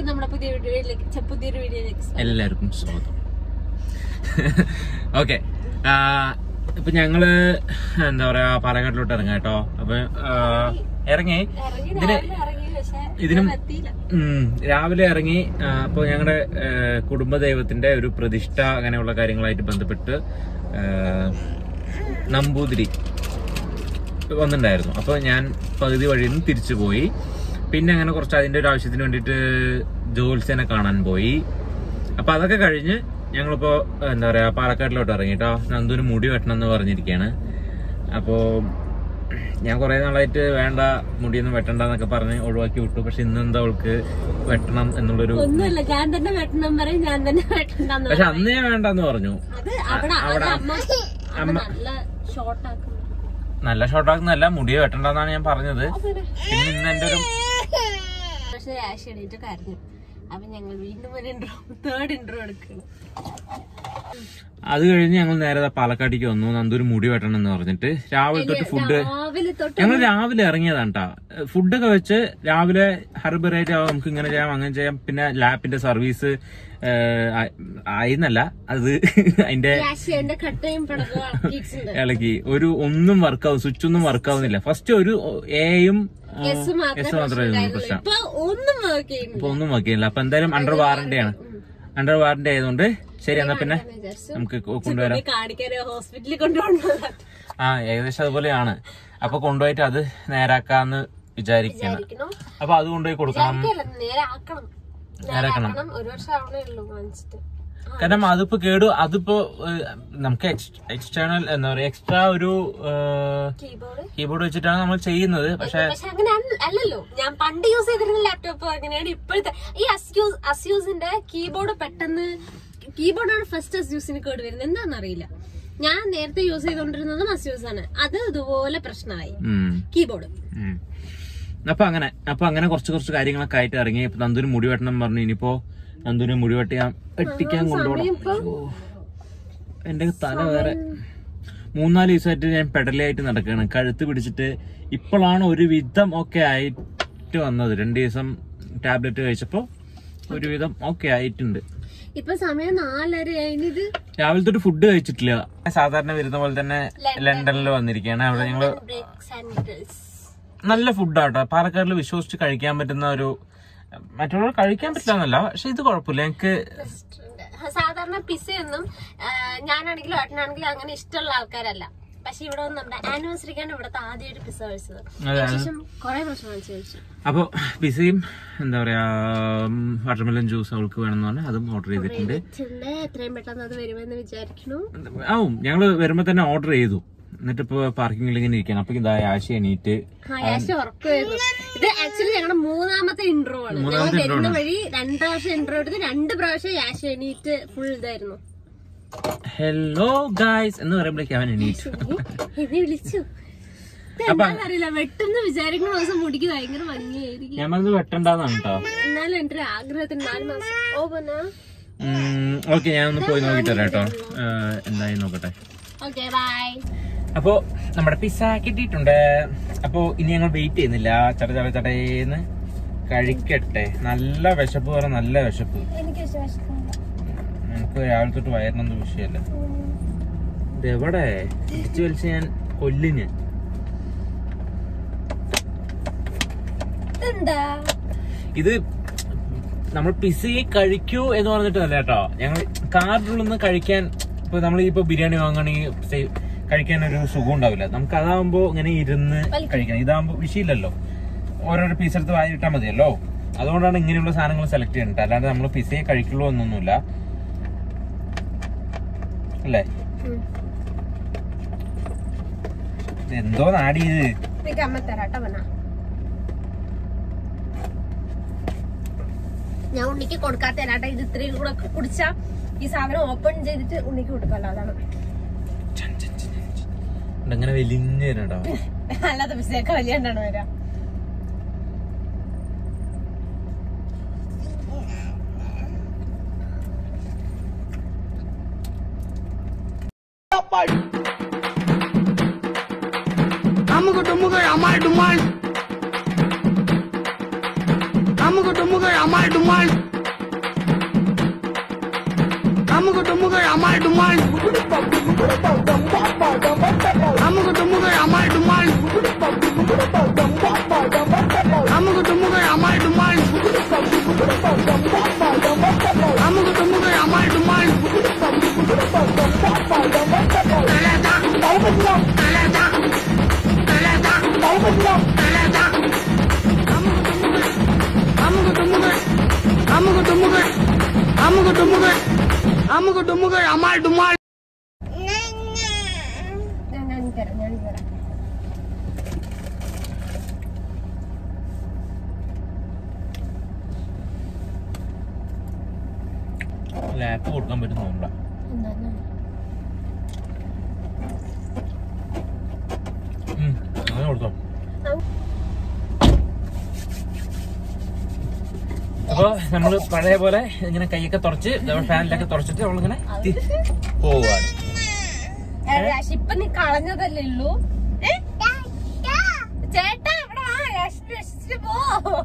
എല്ലാവർക്കും നമ്മുടെ പുതിയ വീഡിയോയിലേക്ക് ഛെ, പുതിയൊരു വീഡിയോയിലേക്ക് സ്വാഗതം. എല്ലാവർക്കും സ്വാഗതം ഓക്കെ ഇപ്പൊ ഞങ്ങള് എന്താ പറയാ പാലക്കാട്ടിലോട്ട് ഇറങ്ങാം കേട്ടോ അപ്പൊ ആ, ഇറങ്ങി ഇറങ്ങി ഇതിന് രാവിലെ ഇറങ്ങി പക്ഷെ ഇതിനും ഇവിടെ എത്തിയില്ല ഉം, രാവിലെ ഇറങ്ങി ആ, അപ്പൊ ഞങ്ങളുടെ കുടുംബദൈവത്തിന്റെ ഒരു പ്രതിഷ്ഠ അങ്ങനെയുള്ള കാര്യങ്ങളായിട്ട് ബന്ധപ്പെട്ട് ആ, നമ്പൂതിരി വന്നിട്ടുണ്ടായിരുന്നു അപ്പൊ ഞാൻ പകുതി വഴിയിൽ നിന്ന് തിരിച്ചു പോയി പിന്നെ അങ്ങനെ കുറച്ച് അതിന്റെ ഒരു ആവശ്യത്തിന് വേണ്ടിയിട്ട് ജോത്സ്യനെ കാണാൻ പോയി അപ്പൊ അതൊക്കെ കഴിഞ്ഞ് ഞങ്ങളിപ്പോ എന്താ പറയാ പാലക്കാട്ടിലോട്ട് ഇറങ്ങി കേട്ടോ നന്ദുവിന് മുടി വെട്ടണം എന്ന് പറഞ്ഞിരിക്കുകയാണ് അപ്പോ ഞാൻ കുറെ നാളായിട്ട് വേണ്ട മുടിയൊന്നും വെട്ടണ്ടെന്നൊക്കെ പറഞ്ഞ് ഒഴിവാക്കി വിട്ടു പക്ഷെ ഇന്ന് എന്താ അവൾക്ക് വെട്ടണം എന്നുള്ളൊരു ഒന്നുമില്ല ഞാൻ തന്നെ വെട്ടണം പറയും ഞാൻ തന്നെ വെട്ടണ്ടെന്ന് പക്ഷെ അന്ന് ഞാൻ വേണ്ടെന്ന് പറഞ്ഞു അത് അവിടെ അത് അമ്മ അമ്മ നല്ല ഷോർട്ട് ആക്കുന്നു നല്ല ഷോർട്ടാക്കുന്നല്ല മുടി വെട്ടണ്ടെന്നാണ് ഞാൻ പറഞ്ഞത് പിന്നെ ഇന്ന് എന്റെ ഒരു പക്ഷെ രാശി എണീറ്റ് കരഞ്ഞു അപ്പൊ ഞങ്ങൾ വീണ്ടും ഒരു ഇൻട്രോ തേർഡ് ഇൻട്രോ എടുക്കണം അത് കഴിഞ്ഞ് ഞങ്ങൾ നേരെ ദാ പാലക്കാട്ടേക്ക് വന്നു നന്ദൂര് മുടി വെട്ടണം എന്ന് പറഞ്ഞിട്ട് രാവിലെ തൊട്ട് ഫുഡ് രാവിലെ തൊട്ട് ഞങ്ങൾ രാവിലെ ഇറങ്ങിയതാണ് കേട്ടാ ഫുഡൊക്കെ വെച്ച് രാവിലെ ഹർബറായിട്ട് നമുക്ക് ഇങ്ങനെ ചെയ്യാം അങ്ങനെ ചെയ്യാം പിന്നെ ലാപ്പിന്റെ സർവീസ് ആയിരുന്നല്ല അത് അതിന്റെ രാശി എന്റെ കട്ടയും പിടക്കും ഇളക്കി ഒരു ഒന്നും വർക്കാവും സ്വിച്ച് ഒന്നും വർക്കാവുന്നില്ല ഫസ്റ്റ് ഒരു എയും എസ് എസ് മാത്രമേ പ്രശ്നം ഇപ്പൊ ഒന്നും വർക്ക് ചെയ്യുന്നു ഇപ്പൊ ഒന്നും വർക്കില്ല അപ്പൊ എന്തായാലും അണ്ടർ വാറന്റി ആണ് അണ്ടർ വാറന്റി ആയതുകൊണ്ട് ശരി എന്നാ പിന്നെ വിചാരിച്ചു നമുക്ക് കൊ- കൊണ്ടുവരാം കാണിക്കാൻ ഹോസ്പിറ്റലിൽ കൊണ്ടുപോകണം ആ ഏകദേശം അതുപോലെയാണ് അപ്പൊ കൊണ്ടുപോയിട്ട് അത് നേരാക്കാന്ന് വിചാരിക്കണം വിചാരിക്കണം അപ്പൊ അത് കൊണ്ടുപോയി കൊടുക്കണം വിചാരിക്കല്ല നേരെ ആക്കണം നേരെ ആക്കണം ഒരു വർഷം ആവണേ ഉള്ളൂ വാങ്ങിച്ചിട്ട് കാരണം അതിപ്പോ കേടു അതിപ്പോ ഏഹ്, നമുക്ക് എക്സ്റ്റേണൽ എന്താ പറയാ എക്സ്ട്രാ ഒരു കീബോർഡ് കീബോർഡ് വെച്ചിട്ടാണ് നമ്മൾ ചെയ്യുന്നത് പക്ഷെ പക്ഷെ അങ്ങനെ അല്ല- അല്ലല്ലോ ഞാൻ പണ്ട് യൂസ് ചെയ്തിരുന്ന ലാപ്ടോപ്പ് അങ്ങനെയാണ് ഇപ്പോഴത്തെ ഈ അസ്യൂസ് അസ്യൂസിന്റെ കീബോർഡ് പെട്ടെന്ന് കീബോർഡാണ് ഫസ്റ്റ് അസ്യൂസിന് കേട് വരുന്നത് എന്താണെന്ന് അറിയില്ല ഞാൻ നേരത്തെ യൂസ് ചെയ്തോണ്ടിരുന്നതും അസ്യൂസ് ആണ് അത് ഇതുപോലെ പ്രശ്നമായി ഉം, കീബോർഡ് ഉം. അപ്പൊ അങ്ങനെ അപ്പൊ അങ്ങനെ കുറച്ച് കുറച്ച് കാര്യങ്ങളൊക്കെ ആയിട്ട് ഇറങ്ങി ഇപ്പൊ നന്ദുന് മുടി വെട്ടണം പറഞ്ഞു ഇനിയിപ്പോ നന്ദുന് മുടി വെട്ടിയാൻ വെട്ടിക്കാൻ കൊണ്ടുപോകണം ഇപ്പൊ എന്റെ തല വേറെ മൂന്നാല് ദിവസമായിട്ട് ഞാൻ പെടലായിട്ട് നടക്കുകയാണ് കഴുത്ത് പിടിച്ചിട്ട് ഇപ്പോഴാണ് ഒരു വിധം ഒക്കെ ആയിട്ട് വന്നത് രണ്ട് ദിവസം ടാബ്ലറ്റ് കഴിച്ചപ്പോ ഒരുവിധം ഒക്കെ ആയിട്ടുണ്ട് ഇപ്പൊ സമയം നാലര ഇത് രാവിലെ തൊട്ട് ഫുഡ് കഴിച്ചിട്ടില്ല സാധാരണ വരുന്ന പോലെ തന്നെ ലണ്ടനിൽ വന്നിരിക്കുകയാണ് അവിടെ ഞങ്ങള് ബ്രേക്സ് ആൻഡ് നല്ല ഫുഡാട്ടോ പാലക്കാടിൽ വിശ്വസിച്ച് കഴിക്കാൻ പറ്റുന്ന ഒരു മറ്റുള്ളവർ കഴിക്കാൻ പറ്റില്ല എന്നല്ല പക്ഷെ ഇത് കുഴപ്പമില്ല എനിക്ക് സാധാരണ പിസയൊന്നും ആ, ഞാനാണെങ്കിലും ഏട്ടനാണെങ്കിലും അങ്ങനെ ഇഷ്ടമുള്ള ആൾക്കാരല്ല പക്ഷെ ഇവിടെ വന്ന് നമ്മുടെ ആനിവേഴ്സറിക്കാണ് ഇവിടുത്തെ ആദ്യമായിട്ട് പിസ കഴിച്ചത് അതെ, ശേഷം കുറെ പ്രശ്നം കഴിച്ചു കഴിച്ചു അപ്പൊ പിസയും എന്താ പറയാ വാട്ടർമെലൻ ജ്യൂസ് അവൾക്ക് വേണമെന്ന് പറഞ്ഞാൽ അതും ഓർഡർ ചെയ്തിട്ടുണ്ട് ഇച്ചിണ്ട് എത്രയും പെട്ടെന്ന് അത് വരുമെന്ന് വിചാരിക്കണു ആവും ഞങ്ങള് വരുമ്പോ തന്നെ ഓർഡർ ചെയ്തു എന്നിട്ട് ഇപ്പൊ പാർക്കിങ്ങിൽ ഇങ്ങനെ ഇരിക്കണം അപ്പൊ ഇതാ ആശി എണീറ്റ് ആ യാശ ഉറക്കമായിരുന്നു ഇത് ആക്ച്വലി ഞങ്ങളുടെ മൂന്നാമത്തെ ഇൻട്രോ ആണ് ഞങ്ങൾ മൂന്നാമത്തെ വരുന്ന വഴി രണ്ട് പ്രാവശ്യം ഇൻട്രോ എടുത്ത് രണ്ട് പ്രാവശ്യം യാശ എണീറ്റ് ഫുൾ ഇതായിരുന്നു ഹലോ ഗായ്സ് എന്ന് പറയുമ്പോഴേക്കും അവൻ എണീറ്റു എന്നെ വിളിച്ചു അറിയില്ല വെട്ടെന്ന് വിചാരിക്കുന്ന ദിവസം മുടിക്ക് ഭയങ്കര ഭംഗിയായിരിക്കും ഞാൻ പറഞ്ഞത് വെട്ടണ്ടെന്നാണ് കേട്ടോ എന്നാലും എന്റെ ഒരു ആഗ്രഹത്തിന് നാല് മാസം ഓ പിന്നെ ഓക്കെ ഞാൻ ഒന്ന് പോയി നോക്കിട്ട് വരാം കേട്ടോ ഏഹ്, എന്തായി നോക്കട്ടെ ഓക്കെ ബൈ അപ്പോ നമ്മുടെ പിസ്സ കിട്ടിയിട്ടുണ്ട് അപ്പോ ഇനി ഞങ്ങൾ വെയിറ്റ് ചെയ്യുന്നില്ല ചട ചട ചടേന്ന് കഴിക്കട്ടെ നല്ല വിശപ്പ് പറ നല്ല വിശപ്പ് എനിക്ക് നമുക്ക് രാവിലെ തൊട്ട് വയറിനൊന്നും വിഷയമല്ല ഇതെവിടെ പിടിച്ചു വലിച്ച് ഞാൻ കൊല്ലിന് എന്താ ഇത് നമ്മൾ പിസയെ കഴിക്കൂ എന്ന് പറഞ്ഞിട്ടല്ല കേട്ടോ ഞങ്ങൾ കാറിനുള്ളിൽ നിന്ന് കഴിക്കാൻ ഇപ്പൊ നമ്മൾ ഇപ്പൊ ബിരിയാണി വാങ്ങുകയാണെങ്കിൽ സേ- കഴിക്കാൻ ഒരു സുഖം ഉണ്ടാവില്ല നമുക്ക് അതാവുമ്പോ ഇങ്ങനെ ഇരുന്ന് കഴിക്കണം ഇതാവുമ്പോ വിഷയമില്ലല്ലോ ഓരോരോ പീസ് എടുത്ത് വായി ഇട്ടാൽ മതിയല്ലോ അതുകൊണ്ടാണ് ഇങ്ങനെയുള്ള സാധനങ്ങൾ സെലക്ട് ചെയ്യുന്നത് അല്ലാണ്ട് നമ്മൾ പിസയെ കഴിക്കുള്ളൂ എന്നൊന്നുമില്ല അല്ലേ എന്തോ നാടി ഇത് എനിക്ക് അമ്മ തരാട്ടോ പന ഞാൻ ഉണ്ണിക്ക് കൊടുക്കാത്ത തരാട്ടെ ഇത് ഇത്രയും കൂടെ കുടിച്ചാ ഈ സാധനം ഓപ്പൺ ചെയ്തിട്ട് ഉണ്ണിക്ക് കൊടുക്കാലോ അതാണ് ഇങ്ങനെ വലിഞ്ഞു തരണ്ടോ അല്ലാത്ത പിസയൊക്കെ വലിയ ഉണ്ടാണ് വരാ നമുക്ക് ടുമ്മുകൾ അമാൾ ഡുമാൾ അമുക ടുമുക അമാൽ ഡുമാൽ അമുക ടുമുക അമാൽ ഡുമാൽ അമുക ടുമുക അമാൽ ഡുമാൽ അമുക ടുമുക അമാൽ ഡുമാൽ അമുക ടുമുക അമാൽ ഡുമാൽ തലത തലത തലത തലത അമുക ടുമുക അമുക ടുമുക അമുക ടുമുക അമുക ടുമുക അമാൽ ഡുമാൽ ഞാൻ ഞാൻ തരാം ഞാൻ തരാം ലാപ്പ് കൊടുക്കാൻ പറ്റുന്നുണ്ടോ എന്നാ എന്നാ. അങ്ങനെ കൊടുത്തോ അപ്പൊ നമ്മള് പഴയ പോലെ ഇങ്ങനെ കൈയൊക്കെ തുറച്ച് ഫാനിലൊക്കെ തുറച്ചിട്ട് നമ്മളിങ്ങനെ തി- പോവാണ് ഏ, രാശി, ഇപ്പൊ നീ കളഞ്ഞതല്ലേ ഉള്ളൂ ഏ? ചേട്ടാ ഇവിടെ വാ രാശി രക്ഷിച്ചിട്ട് പോ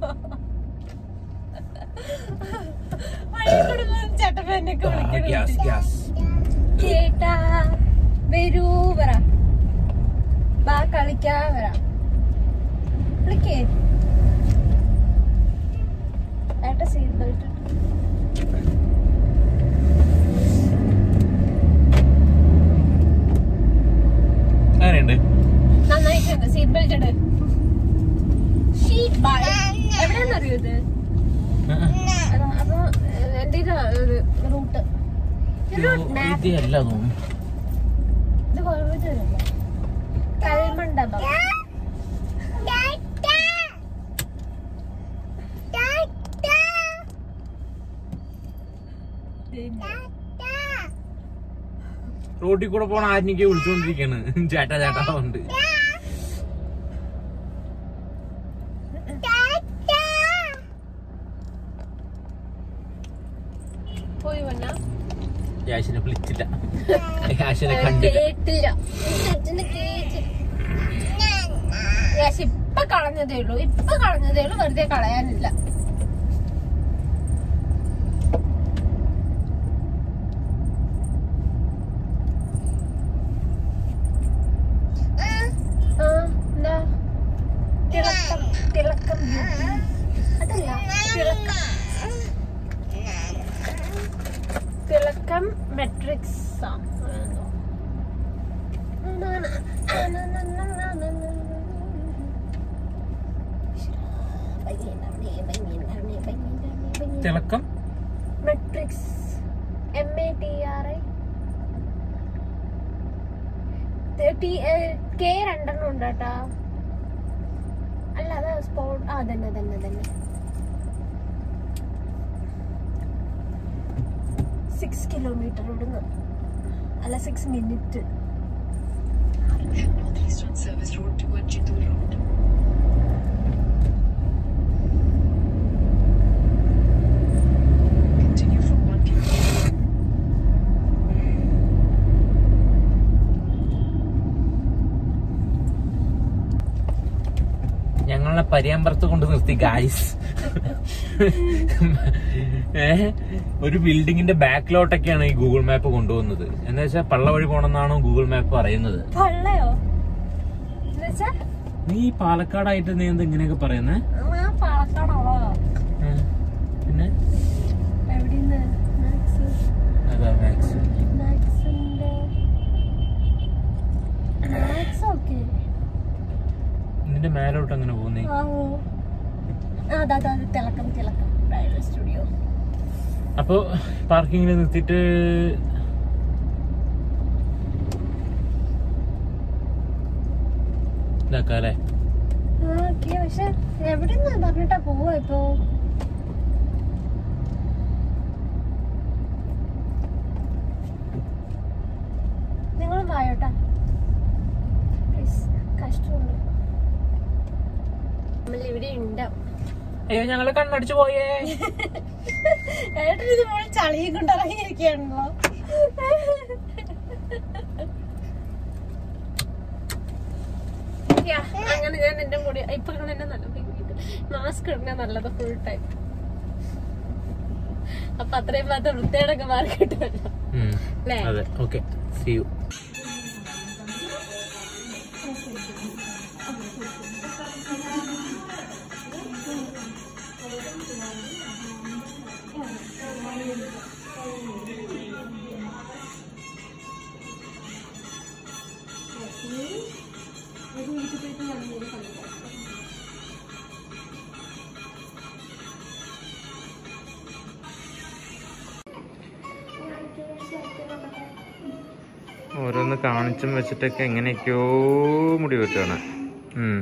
വഴിയിൽ കൂടെ പോകുന്ന ചേട്ടൻ എന്നൊക്കെ ഗ്യാസ് വിളിക്കണം ഗ്യാസ് ചേട്ടാ വരൂ പറ ബാ കളിക്കാ പറ വിളിക്കേ ഏട്ട സീറ്റ് ബെൽറ്റ് അങ്ങനെയുണ്ട് നന്നായിട്ടുണ്ട് സീറ്റ് ബെൽറ്റ് ഇട് ഷീറ്റ് എവിടെയാണെന്നറിയോ ഇത് അതാ, അപ്പൊ എന്റെ റൂട്ട് ഇത് അല്ല തോന്നുന്നു ഇത് കോയമ്പത്തൂരല്ല കൽമണ്ഡപം റോഡിൽ കൂടെ പോണ ആരിനൊക്കെ വിളിച്ചോണ്ടിരിക്കാണ് ചേട്ടാ ചേട്ടാ ഉണ്ട് പോയി വന്ന യാശിനെ വിളിച്ചില്ല യാശിനെ കണ്ടില്ല കേട്ടില്ല ചേട്ടന് കേട്ടില്ല യേശു ഇപ്പൊ കളഞ്ഞതേ ഉള്ളൂ ഇപ്പൊ കളഞ്ഞതേ ഉള്ളൂ വെറുതെ കളയാനില്ല ആ, എന്താ? തിളക്കം തിളക്കം beauty. അതല്ല തിളക്കം തിളക്കം മെട്രിക്സ് തിളക്കം matrix M A T R I K രണ്ടെണ്ണം ഉണ്ട് കേട്ടാ അല്ല അത് സ്പോട്ട് ആ തന്നെ തന്നെ തന്നെ സിക്സ് കിലോമീറ്റർ ഇവിടുന്ന് അല്ല six minute Northeastern Service Road toward Chittoor Road. Continue for one kilometer. ഞങ്ങളെ പരിയാമ്പറത്ത് കൊണ്ട് നിർത്തി ഗായ്സ് ഏ ഒരു ബിൽഡിങ്ങിന്റെ ബാക്കിലോട്ടൊക്കെയാണ് ഈ ഗൂഗിൾ മാപ്പ് കൊണ്ടുപോകുന്നത് എന്ന് വെച്ചാൽ പള്ള വഴി പോണെന്നാണ് ഗൂഗിൾ മാപ്പ് പറയുന്നത് പള്ളയോ എന്നുവെച്ചാ നീ പാലക്കാടായിട്ട് നീ എന്താ ഇങ്ങനെയൊക്കെ പറയുന്നേ ആ പാലക്കാടോ ഏ, പിന്നെ എവിടെന്ന് മാക്സ് അതാ മാക്സ് മാക്സിന്റെ മാക്സ് ഓക്കെ നിന്റെ മേലോട്ട് അങ്ങനെ പോകുന്നേ ആവോ ആ അതാ അതാ തിളക്കം തിളക്കം ബ്രൈഡൽ സ്റ്റുഡിയോ അപ്പൊ പാർക്കിങ്ങിൽ നിർത്തിയിട്ട് ഇതാക്കാല്ലേ ഓക്കെ പക്ഷെ എവിടെന്ന് പറഞ്ഞിട്ടാ പോവാ ഇപ്പൊ നിങ്ങളും വായോട്ടാ പ്ലീസ് കഷ്ടമുണ്ട് നമ്മൾ ഇവിടെ ഉണ്ടാവും അയ്യോ ഞങ്ങള് കണ്ണടിച്ചു പോയേ ഏട്ടൻ ഇത് മോൾ ചളിയും കൊണ്ട് ഇറങ്ങിയിരിക്കുകയാണല്ലോ Yeah, അങ്ങനെ ഞാൻ എന്റെ മുടി ഇപ്പൊ നിങ്ങൾ എന്നെ നല്ല ഭംഗിയുണ്ട് മാസ്ക് ഇടുന്ന നല്ലത് ഫുൾ ടൈം അപ്പൊ അത്രയും മാത്രം വൃത്തിയോടൊക്കെ മാറി കിട്ടുമല്ലോ ഉം. അല്ലേ അതെ ഓക്കെ സി യു ഓരോന്ന് കാണിച്ചും വെച്ചിട്ടൊക്കെ എങ്ങനെയൊക്കെയോ മുടി വെട്ടാണ് ഉം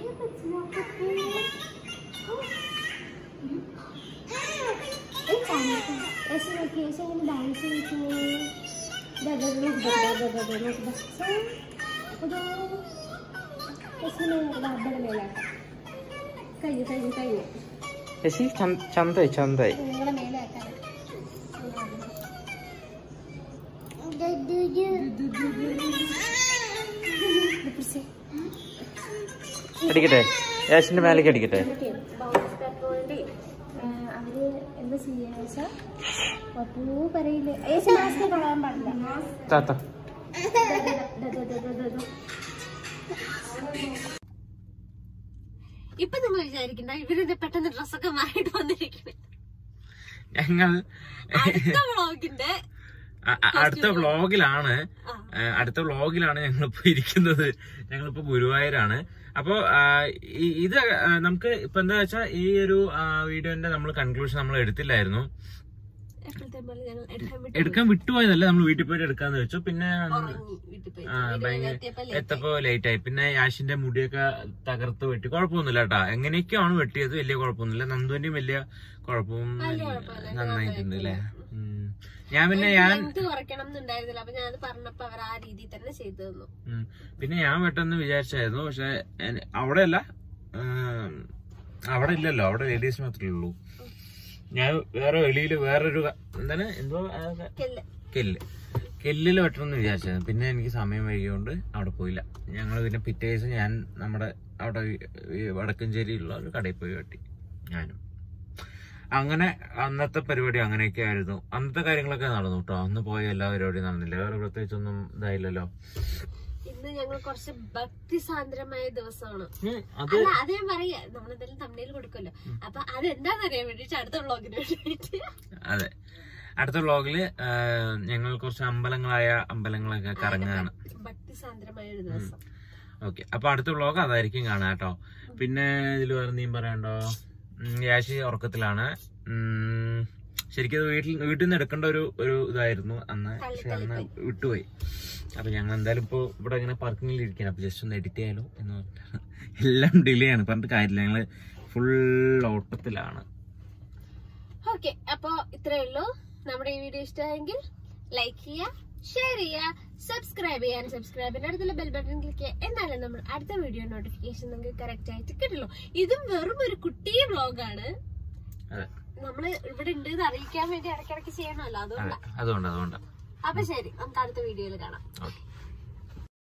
കഴിഞ്ഞു കഴിഞ്ഞു കഴിഞ്ഞു ശശി ചന്തായി ചന്തായി നിങ്ങളെ മേലാക്കാൻ അടിക്കട്ടെ യാഷിന്റെ മേലേക്ക് അടിക്കട്ടെ ബൗൺസ് പെട്രോളിന്റെ അവര് എന്താ ചെയ്യാന്ന് വെച്ചാ പപ്പൂ പറയില്ലേ ഏശ് മാസ്ക് കളയാൻ പാടില്ല താത്ത ഇപ്പൊ നിങ്ങൾ വിചാരിക്കണ്ട ഇവരിത് പെട്ടെന്ന് ഡ്രസ്സൊക്കെ മാറിയിട്ട് വന്നിരിക്കണേ ഞങ്ങൾ അടുത്ത വ്ളോഗിന്റെ അ- അ- അടുത്ത വ്ളോഗിലാണ് ആ. ആ, അടുത്ത വ്ളോഗിലാണ് ഞങ്ങളിപ്പോ ഇരിക്കുന്നത് ഞങ്ങളിപ്പോ ഗുരുവായൂരാണ് അപ്പോ ആ, ഈ- ഇത് ആ, നമുക്ക് ഇപ്പൊ എന്താ വെച്ചാ ഈ ഒരു ആ, വീഡിയോന്റെ നമ്മൾ കൺക്ലൂഷൻ നമ്മൾ എടുത്തില്ലായിരുന്നു എപ്പോഴത്തെ പോലെ ഞങ്ങൾ എടുക്കാൻ വിട്ടു എടുക്കാൻ വിട്ടുപോയതല്ല നമ്മൾ വീട്ടിൽ പോയിട്ട് എടുക്കാന്ന് വെച്ചു പിന്നെ അന്ന് ഉറങ്ങി വീട്ടിൽ പോയി ആ, ഭയങ്കര എത്തപ്പോ ലേറ്റ് ആയി പിന്നെ യാഷിന്റെ മുടിയൊക്കെ തകർത്ത് വെട്ടി കുഴപ്പമൊന്നുമില്ല കേട്ടാ എങ്ങനെയൊക്കെയാണ് വെട്ടിയത് വലിയ കുഴപ്പമൊന്നുമില്ല നന്ദുവിന്റെയും വലിയ കുഴപ്പവും കുഴപ്പമില്ല. നന്നായിട്ടുണ്ട് അല്ലേ ഉം. ഞാൻ പിന്നെ ഞാൻ ലെങ്ത് കുറയ്ക്കണം എന്നുണ്ടായിരുന്നില്ല അപ്പൊ ഞാൻ പറഞ്ഞപ്പോ അവർ ആ രീതിയിൽ തന്നെ ചെയ്തു തന്നു ഉം. പിന്നെ ഞാൻ പെട്ടെന്ന് വിചാരിച്ചായിരുന്നു പക്ഷെ അവിടെ അല്ല അവിടെ ഇല്ലല്ലോ അവിടെ ലേഡീസ് മാത്രമേ ഉള്ളൂ ഞാൻ വേറെ വെളിയില് വേറൊരു ക- എന്താണ് എന്തോ ആ ക- കെല്ല്. കെല്ല് കെല്ലിൽ വെട്ടണമെന്ന് വിചാരിച്ചായിരുന്നു പിന്നെ എനിക്ക് സമയം വൈകിയോണ്ട് അവിടെ പോയില്ല ഞങ്ങൾ പിന്നെ പിറ്റേ ദിവസം ഞാൻ നമ്മുടെ അവിടെ ഈ- ഈ വടക്കഞ്ചേരിയിലുള്ള ഒരു കടയിൽ പോയി വെട്ടി ഞാനും അങ്ങനെ അന്നത്തെ പരിപാടി അങ്ങനെയൊക്കെ ആയിരുന്നു അന്നത്തെ കാര്യങ്ങളൊക്കെ നടന്നു കേട്ടോ അന്ന് പോയ എല്ലാ പരിപാടിയും നടന്നില്ല വേറെ പ്രത്യേകിച്ചൊന്നും ഇതായില്ലല്ലോ ഇന്ന് ഞങ്ങൾ കുറച്ച് ഭക്തിസാന്ദ്രമായ ദിവസമാണ് ഉം, അത് അല്ല അത് ഞാൻ പറയാ നമ്മളെന്തായാലും തമ്മിൽ കൊടുക്കുമല്ലോ അപ്പൊ അതെന്താന്ന് അറിയാൻ വേണ്ടിട്ട് അടുത്ത വ്ളോഗിന് വേണ്ടിട്ട് അതെ അടുത്ത വ്ളോഗില് ഞങ്ങൾ കുറച്ച് അമ്പലങ്ങളായ അമ്പലങ്ങളൊക്കെ കറങ്ങുകയാണ് ഭക്തിസാന്ദ്രമായ ഒരു ദിവസം ഓക്കെ അപ്പൊ അടുത്ത വ്ളോഗ് അതായിരിക്കും കാണാം കേട്ടോ പിന്നെ ഇതിൽ വേറെ നീ പറയണ്ടോ ഉം, യാശി ഉറക്കത്തിലാണ് ഉം, ശരിക്കും ഇത് വീട്ടിൽ വീട്ടിൽ നിന്ന് എടുക്കേണ്ട ഒരു ഒരു ഇതായിരുന്നു അന്ന് പക്ഷെ അന്ന് വിട്ടുപോയി അപ്പൊ ഞങ്ങൾ എന്തായാലും ഇപ്പൊ ഇവിടെ ഇങ്ങനെ പാർക്കിങ്ങിൽ ഇരിക്കണം അപ്പൊ ജസ്റ്റ് ഒന്ന് എഡിറ്റ് ചെയ്യാലോ എന്ന് പറഞ്ഞിട്ടാണ് എല്ലാം ഡിലേ ആണ് പറഞ്ഞിട്ട് കാര്യമില്ല ഞങ്ങള് ഫുൾ ഓട്ടത്തിലാണ് ഓക്കെ അപ്പൊ ഇത്രേ ഉള്ളൂ നമ്മുടെ ഈ വീഡിയോ ഇഷ്ടമായെങ്കിൽ ലൈക്ക് ചെയ്യുക ഷെയർ ചെയ്യുക സബ്സ്ക്രൈബ് ചെയ്യാൻ സബ്സ്ക്രൈബിന്റെ അടുത്തുള്ള ബെൽ ബട്ടൺ ക്ലിക്ക് ചെയ്യുക എന്നാലും നമ്മൾ അടുത്ത വീഡിയോ നോട്ടിഫിക്കേഷൻ നിങ്ങൾക്ക് കറക്റ്റ് ആയിട്ട് കിട്ടുള്ളൂ ഇതും വെറും ഒരു കുട്ടി വ്ളോഗാണ് അതെ നമ്മള് ഇവിടെ ഉണ്ട് എന്ന് അറിയിക്കാൻ വേണ്ടി ഇടയ്ക്കിടയ്ക്ക് ചെയ്യണമല്ലോ അതെ അതുകൊണ്ടാണ് അതുകൊണ്ട് അതുകൊണ്ട് അപ്പൊ ശരി നമുക്ക് അടുത്ത വീഡിയോയിൽ കാണാം ഓക്കെ